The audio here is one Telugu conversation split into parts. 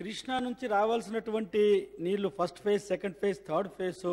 కృష్ణా నుంచి రావాల్సినటువంటి నీళ్లు first phase second phase third phase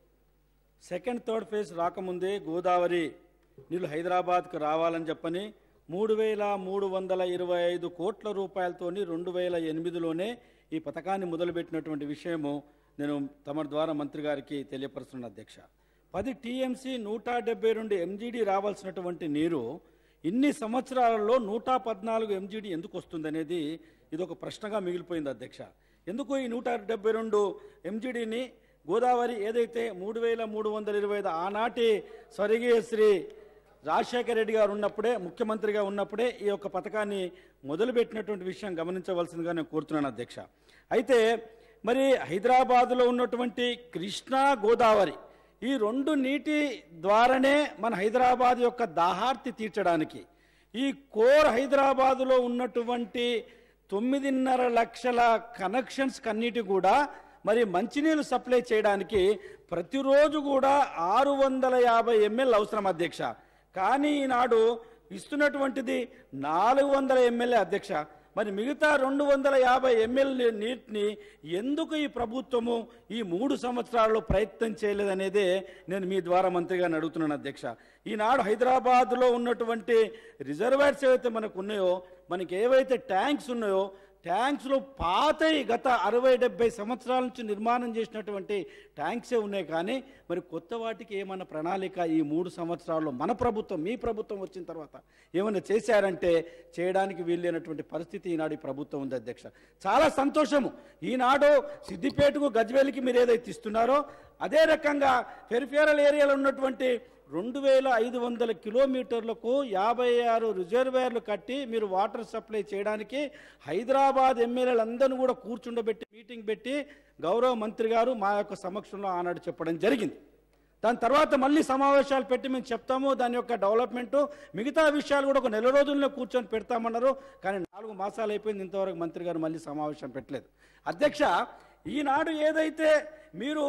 second third phase రాకముందే గోదావరి నీళ్లు హైదరాబాద్కు రావాలని చెప్పని మూడు వేల మూడు వందల ఇరవై ఐదు కోట్ల రూపాయలతోని రెండు వేల ఎనిమిదిలోనే ఈ పథకాన్ని మొదలుపెట్టినటువంటి విషయము నేను తమ ద్వారా మంత్రి గారికి తెలియపరుస్తున్న అధ్యక్ష పది టీఎంసీ నూట డెబ్బై రెండు ఎంజీడీ రావాల్సినటువంటి నీరు ఇన్ని సంవత్సరాలలో నూట పద్నాలుగు ఎంజీడీ ఎందుకు వస్తుందనేది ఇది ఒక ప్రశ్నగా మిగిలిపోయింది అధ్యక్ష ఎందుకు ఈ నూట డెబ్బై రెండు ఎంజీడీని గోదావరి ఏదైతే మూడు వేల మూడు వందల ఇరవై ఐదు ఆనాటి స్వర్గీయ శ్రీ రాజశేఖర రెడ్డి గారు ఉన్నప్పుడే ముఖ్యమంత్రిగా ఉన్నప్పుడే ఈ యొక్క పథకాన్ని మొదలుపెట్టినటువంటి విషయం గమనించవలసిందిగా నేను కోరుతున్నాను అధ్యక్ష అయితే మరి హైదరాబాదులో ఉన్నటువంటి కృష్ణా గోదావరి ఈ రెండు నీటి ద్వారానే మన హైదరాబాద్ యొక్క దాహార్తి తీర్చడానికి ఈ కోర్ హైదరాబాదులో ఉన్నటువంటి తొమ్మిదిన్నర లక్షల కనెక్షన్స్ కన్నిటి కూడా మరి మంచినీళ్ళు సప్లై చేయడానికి ప్రతిరోజు కూడా ఆరు వందల యాభై ఎంఎల్ అవసరం అధ్యక్ష కానీ ఈనాడు ఇస్తున్నటువంటిది నాలుగు వందల ఎంఎల్ఏ అధ్యక్ష మరి మిగతా రెండు వందల యాభై ఎంఎల్ నీటిని ఎందుకు ఈ ప్రభుత్వము ఈ మూడు సంవత్సరాల్లో ప్రయత్నం చేయలేదనేదే నేను మీ ద్వారా మంత్రిగా అడుగుతున్నాను అధ్యక్ష ఈనాడు హైదరాబాద్లో ఉన్నటువంటి రిజర్వాయర్స్ ఏవైతే మనకు ఉన్నాయో మనకి ఏవైతే ట్యాంక్స్ ఉన్నాయో ట్యాంక్స్లో పాతయి గత అరవై డెబ్బై సంవత్సరాల నుంచి నిర్మాణం చేసినటువంటి ట్యాంక్సే ఉన్నాయి కానీ మరి కొత్త వాటికి ఏమైనా ప్రణాళిక ఈ మూడు సంవత్సరాల్లో మన ప్రభుత్వం మీ ప్రభుత్వం వచ్చిన తర్వాత ఏమైనా చేశారంటే చేయడానికి వీలైనటువంటి పరిస్థితి ఈనాడు ఈ ప్రభుత్వం ఉంది అధ్యక్ష చాలా సంతోషము ఈనాడు సిద్దిపేటకు గజ్వేలికి మీరు ఏదైతే ఇస్తున్నారో అదే రకంగా పెరిఫేరల్ ఏరియాలో ఉన్నటువంటి రెండు వేల ఐదు వందల కిలోమీటర్లకు యాభై ఆరు రిజర్వాయర్లు కట్టి మీరు వాటర్ సప్లై చేయడానికి హైదరాబాద్ ఎమ్మెల్యేలందరినీ కూడా కూర్చుండబెట్టి మీటింగ్ పెట్టి గౌరవ మంత్రి గారు మా యొక్క సమక్షంలో ఆనాడు చెప్పడం జరిగింది దాని తర్వాత మళ్ళీ సమావేశాలు పెట్టి మేము చెప్తాము దాని యొక్క డెవలప్మెంట్ మిగతా విషయాలు కూడా ఒక నెల రోజుల్లో కూర్చొని పెడతామన్నారు కానీ నాలుగు మాసాలు అయిపోయింది ఇంతవరకు మంత్రి గారు మళ్ళీ సమావేశం పెట్టలేదు అధ్యక్ష ఈనాడు ఏదైతే మీరు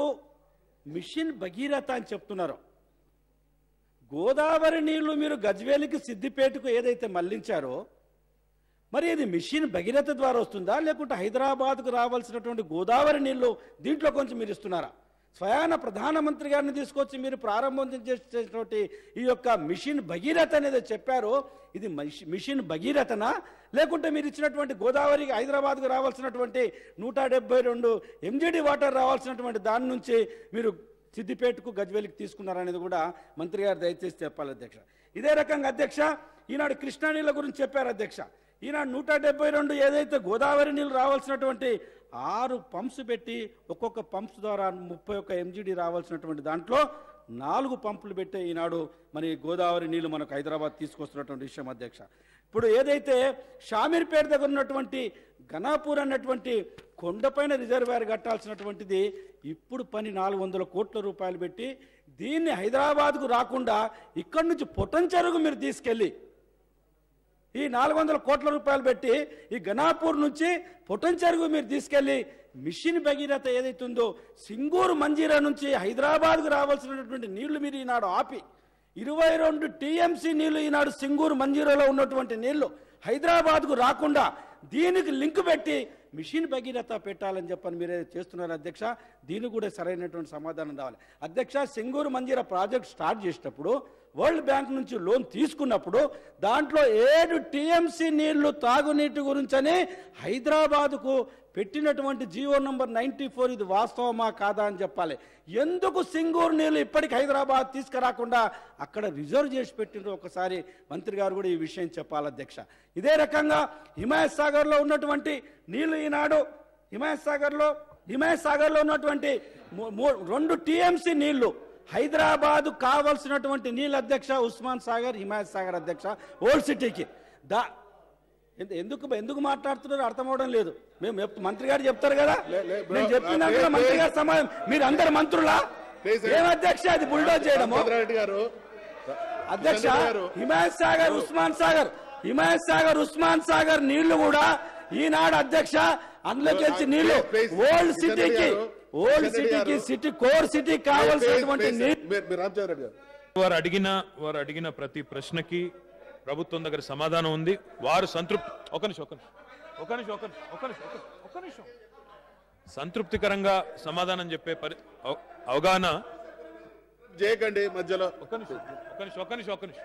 మిషన్ భగీరథ అని చెప్తున్నారో గోదావరి నీళ్లు మీరు గజ్వేలికి సిద్దిపేటకు ఏదైతే మళ్లించారో మరి ఇది మిషన్ భగీరథ ద్వారా వస్తుందా లేకుంటే హైదరాబాద్కు రావాల్సినటువంటి గోదావరి నీళ్లు దీంట్లో కొంచెం మీరు ఇస్తున్నారా స్వయాన ప్రధానమంత్రి గారిని తీసుకొచ్చి మీరు ప్రారంభం చేసేటువంటి ఈ యొక్క మిషన్ భగీరథ అనేది చెప్పారు ఇది మిష- మిషన్ భగీరథనా లేకుంటే మీరు ఇచ్చినటువంటి గోదావరికి హైదరాబాద్కు రావాల్సినటువంటి నూట డెబ్బై రెండు ఎంజీడీ వాటర్ రావాల్సినటువంటి దాని నుంచి మీరు సిద్దిపేటకు గజ్వేలికి తీసుకున్నారనేది కూడా మంత్రి గారు దయచేసి చెప్పాలి అధ్యక్ష ఇదే రకంగా అధ్యక్ష ఈనాడు కృష్ణా నీళ్ళ గురించి చెప్పారు అధ్యక్ష ఈనాడు నూట డెబ్బై రెండు ఏదైతే గోదావరి నీళ్ళు రావాల్సినటువంటి ఆరు పంప్స్ పెట్టి ఒక్కొక్క పంప్స్ ద్వారా ముప్పై ఒక్క ఎంజీడీ రావాల్సినటువంటి దాంట్లో నాలుగు పంపులు పెట్టే ఈనాడు మరి గోదావరి నీళ్లు మనకు హైదరాబాద్ తీసుకొస్తున్నటువంటి విషయం అధ్యక్ష ఇప్పుడు ఏదైతే షామీర్పేట దగ్గర ఉన్నటువంటి ఘనాపూర్ అన్నటువంటి కొండపైన రిజర్వాయర్ కట్టాల్సినటువంటిది ఇప్పుడు పని నాలుగు వందల కోట్ల రూపాయలు పెట్టి దీన్ని హైదరాబాద్కు రాకుండా ఇక్కడి నుంచి పొటంచెరుగు మీరు తీసుకెళ్ళి ఈ నాలుగు వందల కోట్ల రూపాయలు పెట్టి ఈ గణాపూర్ నుంచి పొటంచెరుగు మీరు తీసుకెళ్లి మిషన్ భగీరథ ఏదైతుందో సింగూరు మంజీరా నుంచి హైదరాబాద్కు రావాల్సినటువంటి నీళ్లు మీరు ఈనాడు ఆపి ఇరవై రెండు టీఎంసీ నీళ్లు ఈనాడు సింగూరు మంజీరాలో ఉన్నటువంటి నీళ్లు హైదరాబాద్కు రాకుండా దీనికి లింక్ పెట్టి మిషన్ భగీరథ పెట్టాలని చెప్పని మీరే చేస్తున్నారు అధ్యక్ష దీనికి కూడా సరైనటువంటి సమాధానం రావాలి అధ్యక్ష సింగూరు మంజీరా ప్రాజెక్ట్ స్టార్ట్ చేసేటప్పుడు వరల్డ్ బ్యాంక్ నుంచి లోన్ తీసుకున్నప్పుడు దాంట్లో ఏడు టీఎంసీ నీళ్లు తాగునీటి గురించని హైదరాబాదుకు పెట్టినటువంటి జియో నంబర్ నైంటీ ఫోర్ ఇది వాస్తవమా కాదా అని చెప్పాలి ఎందుకు సింగూరు నీళ్లు ఇప్పటికి హైదరాబాద్ తీసుకురాకుండా అక్కడ రిజర్వ్ చేసి పెట్టిండ్రు ఒకసారి మంత్రి గారు కూడా ఈ విషయం చెప్పాలి అధ్యక్ష ఇదే రకంగా హిమాయత్ సాగర్లో ఉన్నటువంటి నీళ్లు ఈనాడు హిమాయత్ సాగర్లో హిమాయత్ సాగర్లో ఉన్నటువంటి మూ- మూ- రెండు టీఎంసీ నీళ్లు హైదరాబాద్ కావలసినటువంటి నీళ్ళ అధ్యక్ష ఉస్మాన్ సాగర్ హిమాయత్ సాగర్ అధ్యక్ష ఓల్డ్ సిటీకి దా ఎందు- ఎందుకు ఎందుకు మాట్లాడుతున్నారు అర్థం అవడం లేదు మేము చెప్- మంత్రి గారు చెప్తారు కదా లే- లే, bro. నేను చెప్పినా Please, కూడా మంత్రి please. గారు సమాధానం మీరు అందరు మంత్రులా Please, ఏం అధ్యక్ష అది బుల్డోజ్ చేయడము రామచంద్రారెడ్డి గారు అధ్యక్ష రామచంద్ర గారు హిమాయత్ సాగర్ ఉస్మాన్ సాగర్ హిమాయత్ సాగర్ ఉస్మాన్ సాగర్ నీళ్లు కూడా ఈనాడు అధ్యక్ష అందులోకి వచ్చి నీళ్లు Please, please. Old Kishan Reddy సిటీకి గారు, ఓల్డ్ కిషన్ రెడ్డి సిటీకి గారు. సిటీ కోర్ సిటీ కావాల్సినటువంటి Please, నీళ్లు మీరు మీరు రామచంద్రారెడ్డి గారు వారు అడిగిన వారు అడిగిన ప్రతి ప్రశ్నకి ప్రభుత్వం దగ్గర సమాధానం ఉంది వారు సంతృప్తి ఒక నిమిషం ఒక నిమిషం ఒక నిమిషం ఒక నిమిషం ఒక నిమిషం ఒక- ఒక నిమిషం సంతృప్తికరంగా సమాధానం చెప్పే పరి అవ- అవగాహన చేయకండి మధ్యలో ఒక్క నిమిషం ఒక్క నిమిషం ఒక్క నిమిషం ఒక్క నిమిషం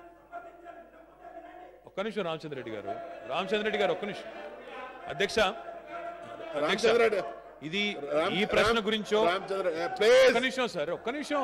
ఒక్క నిమిషం రామచంద్ర రెడ్డి గారు రామచంద్ర రెడ్డి గారు ఒక్క నిమిషం అధ్యక్ష అధ్యక్ష రామచంద్ర రెడ్డి ఇది రామ్- ఈ ప్రశ్న రామ్- గురించో రామచంద్ర ప్లీజ్ ఒక్క నిమిషం సార్ ఒక్క నిమిషం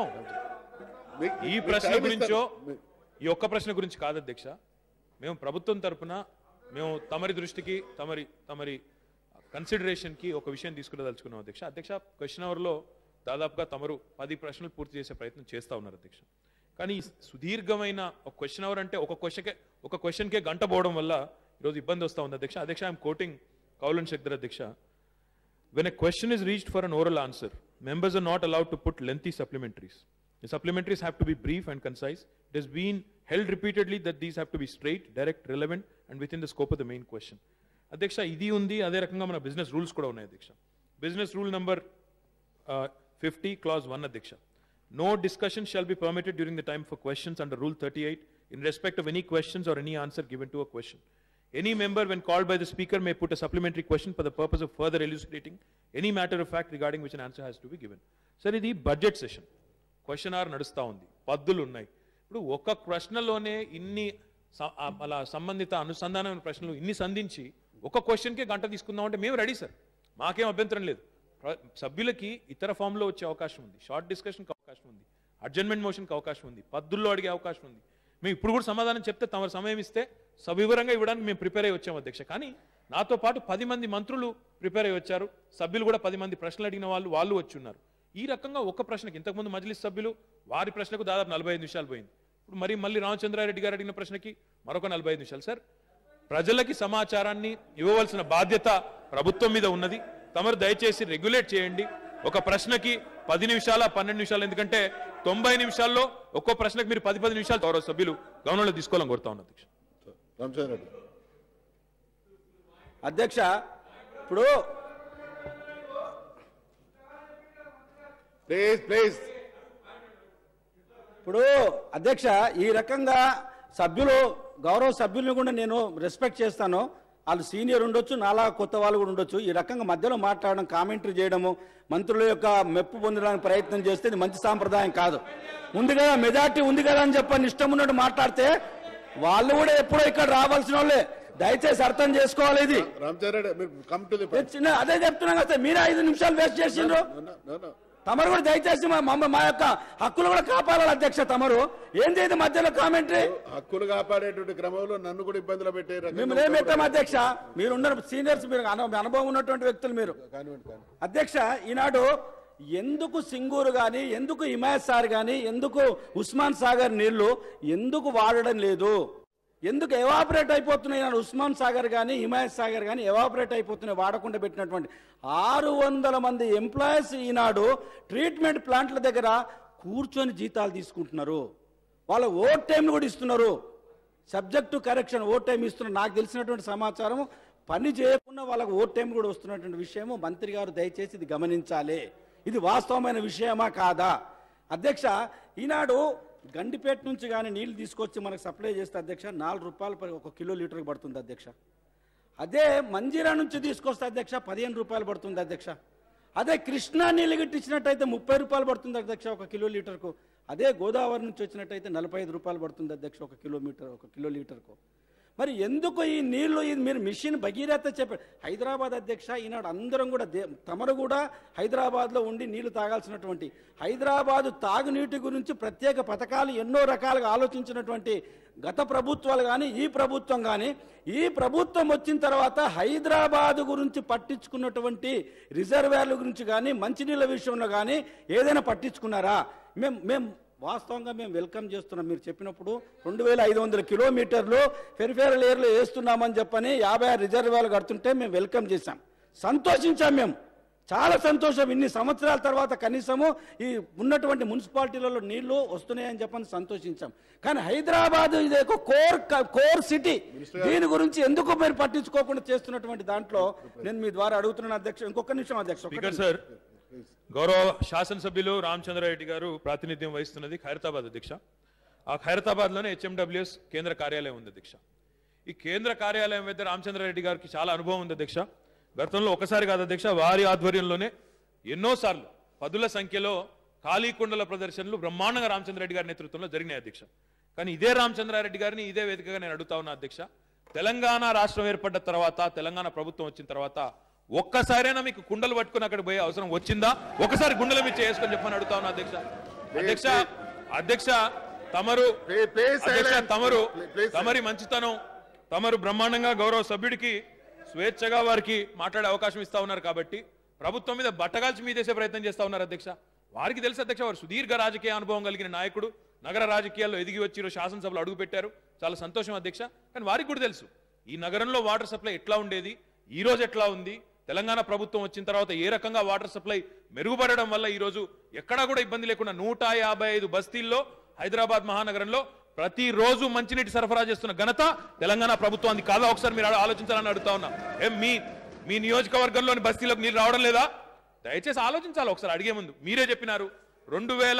మీ- ఈ మీకు ప్రశ్న టైం గురించో ఇస్తాను. మీ- ఈ ఒక్క ప్రశ్న గురించి కాదు అధ్యక్ష మేము ప్రభుత్వం తరపున మేము తమరి దృష్టికి తమరి తమరి కన్సిడరేషన్ కి ఒక విషయం తీసుకురాదలుచుకున్నాం అధ్యక్ష అధ్యక్ష క్వశ్చన్ అవర్ లో దాదాపుగా తమరు పది ప్రశ్నలు పూర్తి చేసే ప్రయత్నం చేస్తా ఉన్నారు అధ్యక్ష కానీ ఈ సుదీర్ఘమైన ఒక క్వశ్చన్ అవర్ అంటే ఒక క్వశ్చన్కే ఒక క్వశ్చన్కే గంట పోవడం వల్ల ఈరోజు ఇబ్బంది వస్తా ఉంది అధ్యక్ష అధ్యక్ష ఐఎమ్ కోటింగ్ కౌలన్ శక్దర్ అధ్యక్ష When a question is reached for an oral answer, members are not allowed to put lengthy supplementaries. The supplementaries have to be brief and concise. It has been held repeatedly that these have to be straight, direct, relevant, and within the scope of the main question. అధ్యక్ష ఇది ఉంది అదే రకంగా మన బిజినెస్ రూల్స్ కూడా ఉన్నాయి అధ్యక్ష business rule number fifty clause one అధ్యక్ష no discussion shall be permitted during the time for questions under rule thirty eight in respect of any questions or any answer given to a question Any member, when called by the speaker, may put a supplementary question for the purpose of further elucidating any matter of fact regarding which an answer has to be given. Sir ఇది బడ్జెట్ సెషన్ క్వశ్చన్ ఆర్ నడుస్తూ ఉంది పద్దులు ఉన్నాయి ఇప్పుడు ఒక ప్రశ్నలోనే ఇన్ని స- ఆ అలా సంబంధిత అనుసంధానమైన ప్రశ్నలు ఇన్ని సంధించి ఒక క్వశ్చన్కే గంట తీసుకుందాం అంటే మేము రెడీ సార్ మాకేం అభ్యంతరం లేదు ప్ర- సభ్యులకి ఇతర ఫామ్లో వచ్చే అవకాశం ఉంది షార్ట్ డిస్కషన్కి అవకాశం ఉంది అడ్జన్మెంట్ మోషన్కి అవకాశం ఉంది పద్దుల్లో అడిగే అవకాశం ఉంది మేము ఇప్పుడు కూడా సమాధానం చెప్తే తమ సమయం ఇస్తే సవివరంగా ఇవ్వడానికి మేము ప్రిపేర్ అయ్యి వచ్చాము అధ్యక్ష కానీ నాతో పాటు పది మంది మంత్రులు ప్రిపేర్ అయ్యి వచ్చారు సభ్యులు కూడా పది మంది ప్రశ్నలు అడిగిన వాళ్ళు వాళ్ళు వచ్చి ఉన్నారు ఈ రకంగా ఒక ప్రశ్నకి ఇంతకుముందు మజ్లిస్ సభ్యులు వారి ప్రశ్నకు దాదాపు నలభై ఐదు నిమిషాలు పోయింది ఇప్పుడు మరి మళ్ళీ రామచంద్రారెడ్డి గారు అడిగిన ప్రశ్నకి మరొక నలభై ఐదు నిమిషాలు సార్ ప్రజలకి సమాచారాన్ని ఇవ్వవలసిన బాధ్యత ప్రభుత్వం మీద ఉన్నది తమరు దయచేసి రెగ్యులేట్ చేయండి ఒక ప్రశ్నకి పది నిమిషాల పన్నెండు నిమిషాలు ఎందుకంటే తొంభై నిమిషాల్లో ఒక్కో ప్రశ్నకు మీరు పది పది నిమిషాలు గౌరవ సభ్యులు గమనంలో తీసుకోవాలని కోరుతా ఉన్నా అధ్యక్ష రామచంద్ర రెడ్డి అధ్యక్ష ఇప్పుడు ప్లీజ్ ప్లీజ్ ఇప్పుడు అధ్యక్ష ఈ రకంగా సభ్యులు గౌరవ సభ్యులను కూడా నేను రెస్పెక్ట్ చేస్తాను వాళ్ళు సీనియర్ ఉండొచ్చు నాలా కొత్త వాళ్ళు కూడా ఉండొచ్చు ఈ రకంగా మధ్యలో మాట్లాడడం కామెంటరీ చేయడము మంత్రుల యొక్క మెప్పు పొందడానికి ప్రయత్నం చేస్తే ఇది మంచి సాంప్రదాయం కాదు ఉంది కదా మెజార్టీ ఉంది కదా అని చెప్పని ఇష్టం ఉన్నట్టు మాట్లాడితే వాళ్ళు కూడా ఎప్పుడో ఇక్కడ రావాల్సిన వాళ్ళే దయచేసి అర్థం చేసుకోవాలి ఇది రామచంద్ర రెడ్డి మీరు కమ్ టు ది ఏ చిన్న అదే చెప్తున్నాం కదా సార్, మీరే ఐదు నిమిషాలు వేస్ట్ చేసిండ్రు తమరు కూడా దయచేసి మా మా- మా యొక్క హక్కులు కూడా కాపాడాలి అధ్యక్ష తమరు ఏం చేయదు మధ్యలో కామెంటరీ హక్కులు కాపాడేటువంటి క్రమంలో నన్ను కూడా ఇబ్బందులు పెట్టే రకంగా మేము ఏం పెట్టాం అధ్యక్ష మీరు ఉన్న సీనియర్స్ మీరు అను- అనుభవం ఉన్నటువంటి వ్యక్తులు మీరు కానివ్వండి కానీ అధ్యక్ష ఈనాడు ఎందుకు సింగూరు కానీ ఎందుకు హిమాయత్ సార్ కానీ ఎందుకు ఉస్మాన్ సాగర్ నీళ్లు ఎందుకు వాడడం లేదు ఎందుకు ఎవాపరేట్ అయిపోతున్నాయి ఈనాడు ఉస్మాన్ సాగర్ కానీ హిమాయత్ సాగర్ కానీ ఎవాపరేట్ అయిపోతున్నాయి వాడకుండా పెట్టినటువంటి ఆరు వందల మంది ఎంప్లాయీస్ ఈనాడు ట్రీట్మెంట్ ప్లాంట్ల దగ్గర కూర్చొని జీతాలు తీసుకుంటున్నారు వాళ్ళ ఓవర్ టైం కూడా ఇస్తున్నారు సబ్జెక్టు కరెక్షన్ ఓవర్ టైం ఇస్తున్నారు నాకు తెలిసినటువంటి సమాచారం పని చేయకుండా వాళ్ళకి ఓవర్ టైం కూడా వస్తున్నటువంటి విషయము మంత్రి గారు దయచేసి ఇది గమనించాలి ఇది వాస్తవమైన విషయమా కాదా అధ్యక్ష ఈనాడు గండిపేట నుంచి కానీ నీళ్లు తీసుకొచ్చి మనకు సప్లై చేస్తే అధ్యక్ష నాలుగు రూపాయలు పర్- ఒక కిలో లీటర్కి పడుతుంది అధ్యక్ష అదే మంజీరా నుంచి తీసుకొస్తే అధ్యక్ష పదిహేను రూపాయలు పడుతుంది అధ్యక్ష అదే కృష్ణా నీళ్ళు గిట్టించినట్టయితే ముప్పై రూపాయలు పడుతుంది అధ్యక్ష ఒక కిలో లీటర్కు అదే గోదావరి నుంచి వచ్చినట్టయితే నలభై ఐదు రూపాయలు పడుతుంది అధ్యక్ష ఒక కిలోమీటర్ ఒక కిలో లీటర్కు మరి ఎందుకు ఈ నీళ్లు ఇది మీరు మిషన్ భగీరథ చెప్పారు హైదరాబాద్ అధ్యక్ష ఈనాడు అందరం కూడా దే తమరు కూడా హైదరాబాద్లో ఉండి నీళ్లు తాగాల్సినటువంటి హైదరాబాదు తాగునీటి గురించి ప్రత్యేక పథకాలు ఎన్నో రకాలుగా ఆలోచించినటువంటి గత ప్రభుత్వాలు కానీ ఈ ప్రభుత్వం కానీ ఈ ప్రభుత్వం వచ్చిన తర్వాత హైదరాబాదు గురించి పట్టించుకున్నటువంటి రిజర్వేర్ల గురించి కానీ మంచినీళ్ళ విషయంలో కానీ ఏదైనా పట్టించుకున్నారా మేము మేము వాస్తవంగా మేము వెల్కమ్ చేస్తున్నాం మీరు చెప్పినప్పుడు రెండు వేల ఐదు వందల కిలోమీటర్లు పెరిఫెరల్ ఏర్లో వేస్తున్నామని చెప్పని యాభై ఆరు రిజర్వాయర్లు కడుతుంటే మేము వెల్కమ్ చేశాం సంతోషించాం మేము చాలా సంతోషం ఇన్ని సంవత్సరాల తర్వాత కనీసము ఈ ఉన్నటువంటి మున్సిపాలిటీలలో నీళ్లు వస్తున్నాయని చెప్పని సంతోషించాం కానీ హైదరాబాద్ ఇది ఒక కోర్ కోర్ సిటీ దీని గురించి ఎందుకు మీరు పట్టించుకోకుండా చేస్తున్నటువంటి దాంట్లో నేను మీ ద్వారా అడుగుతున్నాను అధ్యక్ష ఇంకొక నిమిషం అధ్యక్ష ఒక్క స్పీకర్ నిమిషం. సార్ గౌరవ శాసనసభ్యులు రామచంద్రారెడ్డి గారు ప్రాతినిధ్యం వహిస్తున్నది ఖైరతాబాద్ అధ్యక్ష ఆ ఖైరతాబాద్లోనే హెచ్ఎండబ్ల్యూఎస్ కేంద్ర కార్యాలయం ఉంది అధ్యక్ష ఈ కేంద్ర కార్యాలయం వద్ద రామచంద్రారెడ్డి గారికి చాలా అనుభవం ఉంది అధ్యక్ష గతంలో ఒకసారి కాదు అధ్యక్ష వారి ఆధ్వర్యంలోనే ఎన్నోసార్లు పదుల సంఖ్యలో ఖాళీ కుండల ప్రదర్శనలు బ్రహ్మాండంగా రామచంద్రారెడ్డి గారి నేతృత్వంలో జరిగినాయి అధ్యక్ష కానీ ఇదే రామచంద్రారెడ్డి గారిని ఇదే వేదికగా నేను అడుగుతా ఉన్నా అధ్యక్ష తెలంగాణ రాష్ట్రం ఏర్పడ్డ తర్వాత తెలంగాణ ప్రభుత్వం వచ్చిన తర్వాత ఒక్కసారైనా మీకు కుండలు పట్టుకుని అక్కడ పోయే అవసరం వచ్చిందా ఒకసారి గుండెల మీద చేసుకొని చెప్పని అడుగుతా ఉన్నా అధ్యక్ష అధ్యక్ష అధ్యక్ష తమరు Play- play అధ్యక్ష silence. తమరు Play- play తమరి మంచితనం తమరు బ్రహ్మాండంగా గౌరవ సభ్యుడికి స్వేచ్ఛగా వారికి మాట్లాడే అవకాశం ఇస్తా ఉన్నారు కాబట్టి ప్రభుత్వం మీద బట్టగాల్చి మీదేసే ప్రయత్నం చేస్తా ఉన్నారు అధ్యక్ష వారికి తెలుసు అధ్యక్ష వారు సుదీర్ఘ రాజకీయ అనుభవం కలిగిన నాయకుడు నగర రాజకీయాల్లో ఎదిగి వచ్చి ఈరోజు శాసనసభలో అడుగు పెట్టారు చాలా సంతోషం అధ్యక్ష కానీ వారికి కూడా తెలుసు ఈ నగరంలో వాటర్ సప్లై ఎట్లా ఉండేది ఈ రోజు ఎట్లా ఉంది తెలంగాణ ప్రభుత్వం వచ్చిన తర్వాత ఏ రకంగా వాటర్ సప్లై మెరుగుపడడం వల్ల ఈ రోజు ఎక్కడా కూడా ఇబ్బంది లేకుండా నూట యాభై ఐదు బస్తీల్లో హైదరాబాద్ మహానగరంలో ప్రతిరోజు మంచినీటి సరఫరా చేస్తున్న ఘనత తెలంగాణ ప్రభుత్వానికి కాదా ఒకసారి మీరు ఆలోచించాలని అడుగుతా ఉన్నా ఏం మీ మీ నియోజకవర్గంలోని బస్తీలకు నీళ్ళు రావడం లేదా దయచేసి ఆలోచించాలి ఒకసారి అడిగే ముందు మీరే చెప్పినారు రెండు వేల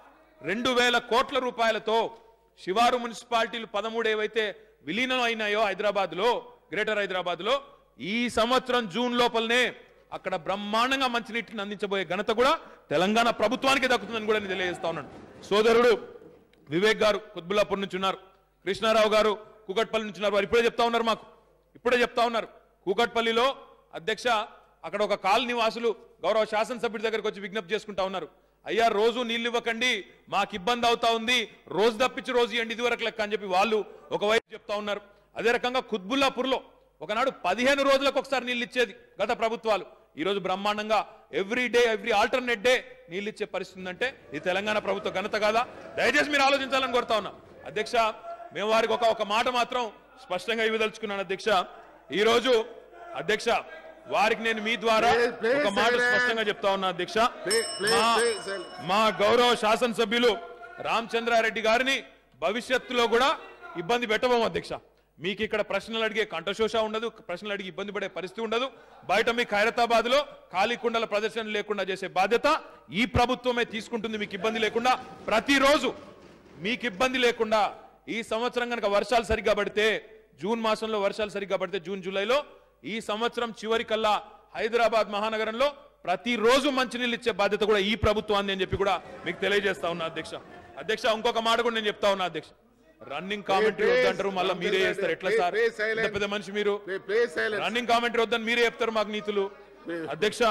రెండు వేల కోట్ల రూపాయలతో శివారు మున్సిపాలిటీలు పదమూడు ఏవైతే విలీనం అయినాయో హైదరాబాద్ లో గ్రేటర్ హైదరాబాద్ లో ఈ సంవత్సరం జూన్ లోపలనే అక్కడ బ్రహ్మాండంగా మంచినీటిని అందించబోయే ఘనత కూడా తెలంగాణ ప్రభుత్వానికి దక్కుతుందని కూడా నేను తెలియజేస్తా ఉన్నాను సోదరుడు వివేక్ గారు కుత్బుల్లాపూర్ నుంచి ఉన్నారు కృష్ణారావు గారు కూకట్పల్లి నుంచి ఉన్నారు వారు ఇప్పుడే చెప్తా ఉన్నారు మాకు ఇప్పుడే చెప్తా ఉన్నారు కూకట్పల్లిలో అధ్యక్ష అక్కడ ఒక కాల్ నివాసులు గౌరవ శాసనసభ్యుడి దగ్గరకు వచ్చి విజ్ఞప్తి చేసుకుంటా ఉన్నారు అయ్యా రోజు నీళ్ళు ఇవ్వకండి మాకు ఇబ్బంది అవుతా ఉంది రోజు తప్పించి రోజు ఇవ్వండి ఇది వరకు లెక్క అని చెప్పి వాళ్ళు ఒకవైపు చెప్తా ఉన్నారు అదే రకంగా కుత్బుల్లాపూర్లో ఒకనాడు పదిహేను రోజులకు ఒకసారి నీళ్ళు ఇచ్చేది గత ప్రభుత్వాలు ఈ రోజు బ్రహ్మాండంగా every day every alternate day నీళ్ళు ఇచ్చే పరిస్థితి ఉందంటే ఇది తెలంగాణ ప్రభుత్వ ఘనత కాదా దయచేసి మీరు ఆలోచించాలని కోరుతా ఉన్నా అధ్యక్ష మేము వారికి ఒక ఒక మాట మాత్రం స్పష్టంగా ఇవ్వదలుచుకున్నాను అధ్యక్ష ఈ రోజు అధ్యక్ష వారికి నేను మీ ద్వారా Please, please, ఒక మాట silence. స్పష్టంగా చెప్తా ఉన్నా అధ్యక్ష Please, please, మా- please, silence. మా గౌరవ శాసనసభ్యులు రామచంద్రారెడ్డి గారిని భవిష్యత్తులో కూడా ఇబ్బంది పెట్టబోము అధ్యక్ష మీకు ఇక్కడ ప్రశ్నలు అడిగే కంఠశోష ఉండదు ప్రశ్నలు అడిగి ఇబ్బంది పడే పరిస్థితి ఉండదు బయట మీ ఖైరతాబాద్ లో ఖాళీ కుండల ప్రదర్శన లేకుండా చేసే బాధ్యత ఈ ప్రభుత్వమే తీసుకుంటుంది మీకు ఇబ్బంది లేకుండా ప్రతిరోజు మీకు ఇబ్బంది లేకుండా ఈ సంవత్సరం కనుక వర్షాలు సరిగ్గా పడితే జూన్ మాసంలో వర్షాలు సరిగ్గా పడితే జూన్ జూలైలో ఈ సంవత్సరం చివరికల్లా హైదరాబాద్ మహానగరంలో ప్రతిరోజు మంచినీళ్ళు ఇచ్చే బాధ్యత కూడా ఈ ప్రభుత్వాన్ని అని చెప్పి కూడా మీకు తెలియజేస్తా ఉన్నా అధ్యక్ష అధ్యక్ష ఇంకొక మాట కూడా నేను చెప్తా ఉన్నా అధ్యక్ష రన్నింగ్ కామెంటరీ please, వద్దంటారు మళ్ళీ మీరే please, చేస్తారు ఎట్లా please, సార్ please, silence. ఇంత పెద్ద మనిషి మీరు Play- play silence. Running commentary వద్దని మీరే చెప్తారు మాకు నీతులు Please. అధ్యక్ష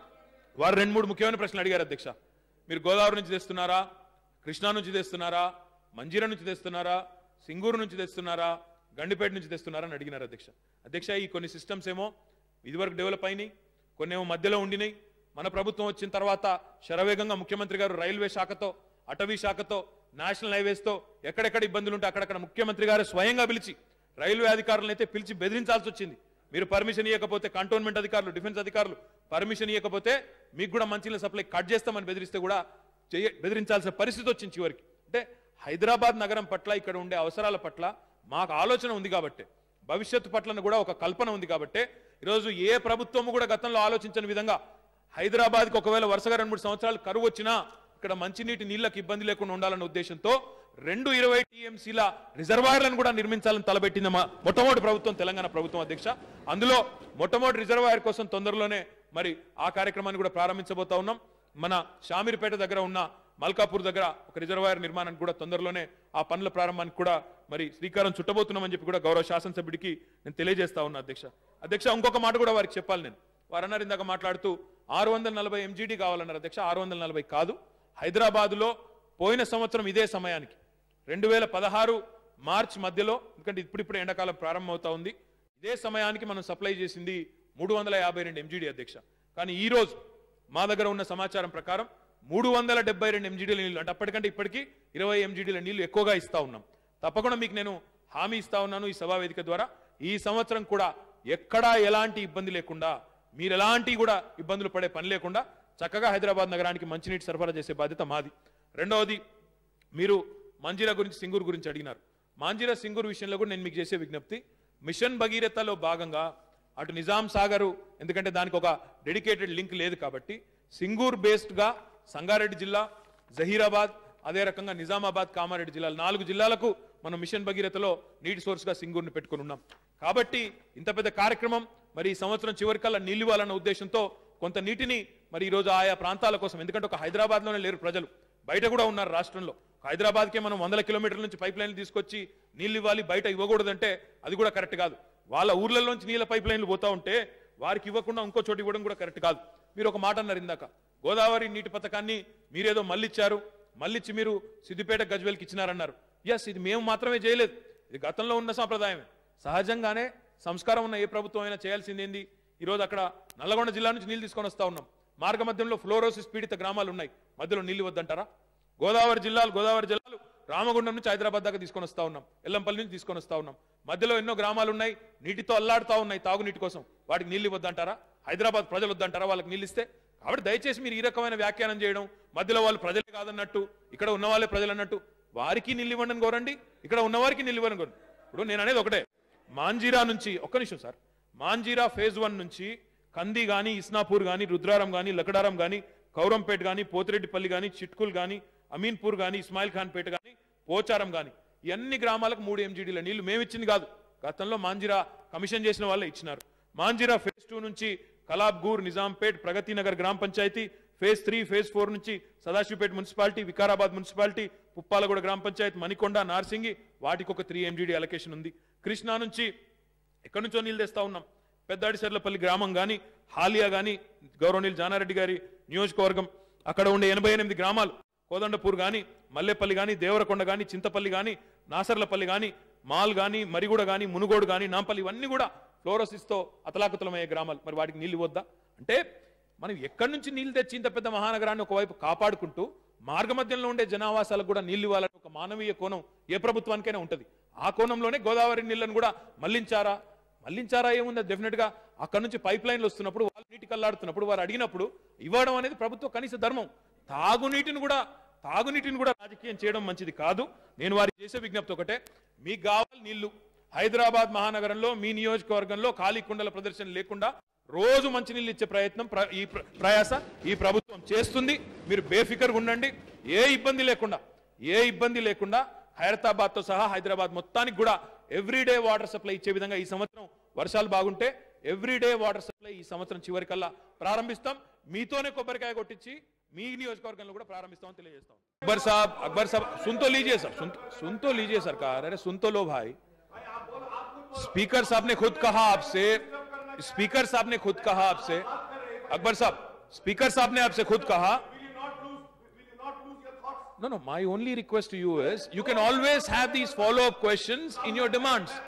వారు రెండు మూడు ముఖ్యమైన ప్రశ్నలు అడిగారు అధ్యక్ష మీరు గోదావరి నుంచి తెస్తున్నారా కృష్ణా నుంచి తెస్తున్నారా మంజీరా నుంచి తెస్తున్నారా సింగూరు నుంచి తెస్తున్నారా గండిపేట నుంచి తెస్తున్నారా అని అడిగినారు అధ్యక్ష అధ్యక్ష ఈ కొన్ని సిస్టమ్స్ ఏమో ఇదివరకు డెవలప్ అయినాయి కొన్ని ఏమో మధ్యలో ఉండినాయి మన ప్రభుత్వం వచ్చిన తర్వాత శరవేగంగా ముఖ్యమంత్రి గారు రైల్వే శాఖతో అటవీ శాఖతో నేషనల్ హైవేస్తో ఎక్కడెక్కడ ఇబ్బందులు ఉంటే అక్కడక్కడ ముఖ్యమంత్రి గారు స్వయంగా పిలిచి రైల్వే అధికారులను అయితే పిలిచి బెదిరించాల్సి వచ్చింది మీరు పర్మిషన్ ఇవ్వకపోతే కంటోన్మెంట్ అధికారులు డిఫెన్స్ అధికారులు పర్మిషన్ ఇవ్వకపోతే మీకు కూడా మంచినీళ్ళ సప్లై కట్ చేస్తామని బెదిరిస్తే కూడా చెయ్య బెదిరించాల్సిన పరిస్థితి వచ్చింది చివరికి అంటే హైదరాబాద్ నగరం పట్ల ఇక్కడ ఉండే అవసరాల పట్ల మాకు ఆలోచన ఉంది కాబట్టి భవిష్యత్తు పట్ల కూడా ఒక కల్పన ఉంది కాబట్టి ఈరోజు ఏ ప్రభుత్వము కూడా గతంలో ఆలోచించని విధంగా హైదరాబాద్కి ఒకవేళ వరుసగా రెండు మూడు సంవత్సరాలు కరువు వచ్చినా ఇక్కడ మంచినీటి నీళ్లకు ఇబ్బంది లేకుండా ఉండాలన్న ఉద్దేశంతో రెండు ఇరవై టీఎంసీల రిజర్వాయర్లను కూడా నిర్మించాలని తలపెట్టింది మా మొట్టమొదటి ప్రభుత్వం తెలంగాణ ప్రభుత్వం అధ్యక్ష అందులో మొట్టమొదటి రిజర్వాయర్ కోసం తొందరలోనే మరి ఆ కార్యక్రమాన్ని కూడా ప్రారంభించబోతా ఉన్నాం మన షామీర్పేట దగ్గర ఉన్న మల్కాపూర్ దగ్గర ఒక రిజర్వాయర్ నిర్మాణానికి కూడా తొందరలోనే ఆ పనుల ప్రారంభానికి కూడా మరి శ్రీకారం చుట్టబోతున్నామని చెప్పి కూడా గౌరవ శాసనసభ్యుడికి నేను తెలియజేస్తా ఉన్నా అధ్యక్ష అధ్యక్ష ఇంకొక మాట కూడా వారికి చెప్పాలి నేను వారు అన్నారు ఇందాక మాట్లాడుతూ ఆరు వందల నలభై ఎంజీడీ కావాలన్నారు అధ్యక్ష ఆరు వందల నలభై కాదు హైదరాబాదులో పోయిన సంవత్సరం ఇదే సమయానికి రెండు వేల పదహారు మార్చ్ మధ్యలో ఎందుకంటే ఇప్పుడిప్పుడు ఎండాకాలం ప్రారంభమవుతా ఉంది ఇదే సమయానికి మనం సప్లై చేసింది మూడు వందల యాభై రెండు ఎంజీడీ అధ్యక్ష కానీ ఈ రోజు మా దగ్గర ఉన్న సమాచారం ప్రకారం మూడు వందల డెబ్బై రెండు ఎంజీడీల నీళ్లు అంటే అప్పటికంటే ఇప్పటికీ ఇరవై ఎంజీడీల నీళ్లు ఎక్కువగా ఇస్తా ఉన్నాం తప్పకుండా మీకు నేను హామీ ఇస్తా ఉన్నాను ఈ సభా వేదిక ద్వారా ఈ సంవత్సరం కూడా ఎక్కడా ఎలాంటి ఇబ్బంది లేకుండా మీరు ఎలాంటి కూడా ఇబ్బందులు పడే పని లేకుండా చక్కగా హైదరాబాద్ నగరానికి మంచినీటి సరఫరా చేసే బాధ్యత మాది రెండవది మీరు మంజీరా గురించి సింగూరు గురించి అడిగినారు మాంజీరా సింగూరు విషయంలో కూడా నేను మీకు చేసే విజ్ఞప్తి మిషన్ భగీరథలో భాగంగా అటు నిజాం సాగరు ఎందుకంటే దానికి ఒక డెడికేటెడ్ లింక్ లేదు కాబట్టి సింగూర్ బేస్డ్గా సంగారెడ్డి జిల్లా జహీరాబాద్ అదే రకంగా నిజామాబాద్ కామారెడ్డి జిల్లాలు నాలుగు జిల్లాలకు మనం మిషన్ భగీరథలో నీటి సోర్స్గా సింగూరుని పెట్టుకుని ఉన్నాం కాబట్టి ఇంత పెద్ద కార్యక్రమం మరి ఈ సంవత్సరం చివరికల్లా నీళ్ళు ఇవ్వాలన్న ఉద్దేశంతో కొంత నీటిని మరి ఈరోజు ఆయా ప్రాంతాల కోసం ఎందుకంటే ఒక హైదరాబాద్లోనే లేరు ప్రజలు బయట కూడా ఉన్నారు రాష్ట్రంలో హైదరాబాద్కే మనం వందల కిలోమీటర్ల నుంచి పైప్ లైన్లు తీసుకొచ్చి నీళ్ళు ఇవ్వాలి బయట ఇవ్వకూడదంటే అది కూడా కరెక్ట్ కాదు వాళ్ళ ఊర్లలోంచి నీళ్ళ పైప్ లైన్లు పోతా ఉంటే వారికి ఇవ్వకుండా ఇంకో చోటు ఇవ్వడం కూడా కరెక్ట్ కాదు మీరు ఒక మాట అన్నారు ఇందాక గోదావరి నీటి పథకాన్ని మీరేదో మళ్ళిచ్చారు మళ్ళిచ్చి మీరు సిద్దిపేట గజ్వేల్కి ఇచ్చినారన్నారు ఎస్ ఇది మేము మాత్రమే చేయలేదు ఇది గతంలో ఉన్న సాంప్రదాయమే సహజంగానే సంస్కారం ఉన్న ఏ ప్రభుత్వం అయినా చేయాల్సింది ఏంది ఈరోజు అక్కడ నల్లగొండ జిల్లా నుంచి నీళ్ళు తీసుకొని వస్తా ఉన్నాం మార్గ మధ్యంలో ఫ్లోరోసిస్ పీడిత గ్రామాలు ఉన్నాయి మధ్యలో నీళ్ళు వద్దంటారా గోదావరి జిల్లాలు గోదావరి జిల్లాలు రామగుండం నుంచి హైదరాబాద్ దాకా తీసుకొని వస్తా ఉన్నాం ఎల్లంపల్లి నుంచి తీసుకొని వస్తా ఉన్నాం మధ్యలో ఎన్నో గ్రామాలు ఉన్నాయి నీటితో అల్లాడుతా ఉన్నాయి తాగునీటి కోసం వాటికి నీళ్ళు ఇవ్వద్దంటారా హైదరాబాద్ ప్రజలు వద్దంటారా వాళ్ళకి నీళ్ళు ఇస్తే కాబట్టి దయచేసి మీరు ఈ రకమైన వ్యాఖ్యానం చేయడం మధ్యలో వాళ్ళు ప్రజలే కాదన్నట్టు ఇక్కడ ఉన్న వాళ్ళే ప్రజలు అన్నట్టు వారికి నీళ్ళు ఇవ్వండి అని కోరండి ఇక్కడ ఉన్నవారికి నీళ్ళు ఇవ్వని కోరండి ఇప్పుడు నేను అనేది ఒకటే మాంజీరా నుంచి ఒక్క నిమిషం సార్ మాంజీరా ఫేజ్ వన్ నుంచి కంది గాని ఇస్నాపూర్ గాని రుద్రారం గాని లకడారం గాని కౌరంపేట గాని పోతిరెడ్డిపల్లి గాని చిట్కుల్ గాని అమీన్పూర్ గాని ఇస్మాయిల్ ఖాన్ పేట గాని పోచారం గాని ఈ అన్ని గ్రామాలకు మూడు ఎంజీడీల నీళ్లు మేమిచ్చింది కాదు గతంలో మాంజిరా కమిషన్ చేసిన వాళ్ళే ఇచ్చినారు మాంజిరా ఫేజ్ టూ నుంచి కలాబ్గూర్ నిజాంపేట్ ప్రగతి నగర్ గ్రామ panchayat phase three phase four నుంచి సదాశివపేట మున్సిపాలిటీ వికారాబాద్ మున్సిపాలిటీ పుప్పాలగూడ గ్రామ పంచాయతీ మణికొండ నార్సింగి వాటికి ఒక త్రీ ఎంజీడీ అలొకేషన్ ఉంది కృష్ణా నుంచి ఎక్కడి నుంచో నీళ్ళు తెస్తా ఉన్నాం పెద్దాడిసర్లపల్లి గ్రామం కానీ హాలియా కానీ గౌరవనీయులు జానారెడ్డి గారి నియోజకవర్గం అక్కడ ఉండే ఎనభై ఎనిమిది గ్రామాలు కోదండపూర్ కానీ మల్లెపల్లి కానీ దేవరకొండ కానీ చింతపల్లి కానీ నాసర్లపల్లి కానీ మాల్ కానీ మరిగూడ కానీ మునుగోడు కానీ నాంపల్లి ఇవన్నీ కూడా ఫ్లోరోసిస్తో అతలాకుతలమయ్యే గ్రామాలు మరి వాటికి నీళ్ళు ఇవ్వద్దా అంటే మనం ఎక్కడి నుంచి నీళ్ళు తెచ్చి ఇంత పెద్ద మహానగరాన్ని ఒకవైపు కాపాడుకుంటూ మార్గమధ్యంలో ఉండే జనావాసాలకు కూడా నీళ్లు ఇవ్వాలని ఒక మానవీయ కోణం ఏ ప్రభుత్వానికైనా ఉంటుంది ఆ కోణంలోనే గోదావరి నీళ్లను కూడా మళ్లించారా మళ్లించారా ఏముంది డెఫినెట్ గా అక్కడ నుంచి పైప్ లైన్లు వస్తున్నప్పుడు వాళ్ళు నీటి కల్లాడుతున్నప్పుడు వారు అడిగినప్పుడు ఇవ్వడం అనేది ప్రభుత్వ కనీస ధర్మం తాగునీటిని కూడా తాగునీటిని కూడా రాజకీయం చేయడం మంచిది కాదు నేను వారికి చేసే విజ్ఞప్తి ఒకటే మీకు కావాలి నీళ్లు హైదరాబాద్ మహానగరంలో మీ నియోజకవర్గంలో ఖాళీ కుండల ప్రదర్శన లేకుండా రోజు మంచినీళ్ళు ఇచ్చే ప్రయత్నం ప్ర- ఈ ప్ర- ప్రయాస ఈ ప్రభుత్వం చేస్తుంది మీరు బేఫికర్గా ఉండండి ఏ ఇబ్బంది లేకుండా ఏ ఇబ్బంది లేకుండా హైదరాబాద్ తో సహా హైదరాబాద్ మొత్తానికి కూడా ఎవ్రీడే వాటర్ సప్లై ఇచ్చే విధంగా ఈ సంవత్సరం వర్షాలు బాగుంటే ఎవ్రీడే వాటర్ సప్లై ఈ సంవత్సరం చివరికల్లా ప్రారంభిస్తాం మీతోనే కొబ్బరికాయ కొట్టించి మీ నియోజకవర్గంలో కూడా ప్రారంభిస్తామని తెలియజేస్తాం అక్బర్ సాబ్ అక్బర్ సాబ్ సుంతో లీజిए सर सुन सुन तो लीजिए सरकार अरे सुन तो लो भाई स्पीकर साहब ने खुद कहा आपसे स्पीकर साहब ने खुद कहा आपसे अकबर साहब स्पीकर साहब ने आपसे खुद कहा No, no. My only request to you is you can always have these follow up questions in your demands.